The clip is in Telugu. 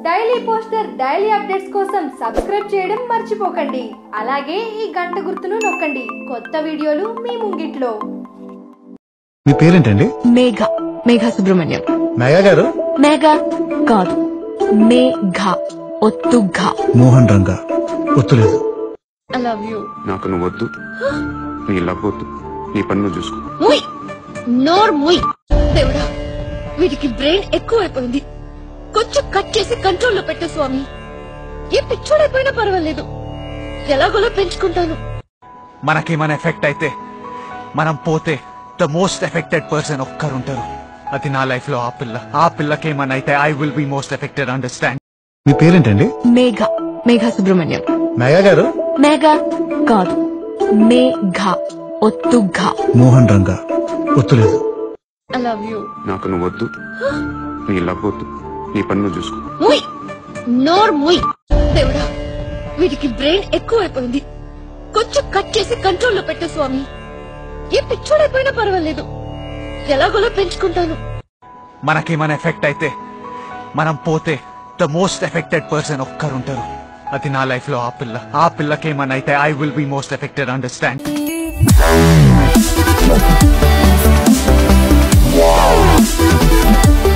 డైలీ పోస్టర్ డైలీ అప్డేట్స్ కోసం సబ్స్క్రైబ్ చేయడం మర్చిపోకండి అలాగే ఈ గంట గుర్తును నొక్కండి కొత్త వీడియోలు మీ ముంగిట్లో మీ పేరేంటండి మేఘ మేఘ సుబ్రహ్మణ్యం మేఘా గారు మేఘ కాదు మేఘ ఒత్తు ఘ మోహన్ రంగ ఒత్తులేదు ఐ లవ్ యూ నాకు నువ్వు వద్దు నీ లవ్ వద్దు నీ పని నువ్వు చూసుకో ముయ్ నోర్ ముయ్ దేవుడా వీటికి బ్రెయిన్ ఎక్కువైపోయింది కొంచెం కట్ చేసి కంట్రోల్లో పెట్టు స్వామి ఏ పిచ్చోడైపోయినా పర్వాలేదు ఎలాగోలా పెంచుకుంటాను మనకేమైనా ఎఫెక్ట్ అయితే మనం పోతే ద మోస్ట్ ఎఫెక్టెడ్ పర్సన్ ఒక్కరుంటారు అది నా లైఫ్ లో ఆ పిల్ల ఆ పిల్లకేమైనా అయితే I will be most affected understand మీ పేరేంటండి మేఘ మేఘ సుబ్రహ్మణ్యం మేఘా గారు మేఘ కాదు మేఘ ఒత్తు ఘ మోహన్ రంగ ఒత్తులేదు ఐ లవ్ యూ నాకు నువ్వు వద్దు నీ లవ్ వద్దు నీ పని నువ్వు చూసుకో ముయ్ నోర్ ముయ్ దేవుడా వీటికి బ్రెయిన్ ఎక్కువైపోయింది కొంచెం కట్ చేసి కంట్రోల్లో పెట్టు స్వామి ఏ పిచ్చోడైపోయినా పర్వాలేదు ఎలాగోలా పెంచుకుంటాను మనకేమైనా ఎఫెక్ట్ అయితే మనం పోతే ద మోస్ట్ ఎఫెక్టెడ్ పర్సన్ ఒక్కరుంటారు అది నా లైఫ్ లో ఆ పిల్ల ఆ పిల్లకేమైనా అయితే I will be most affected understand Wow.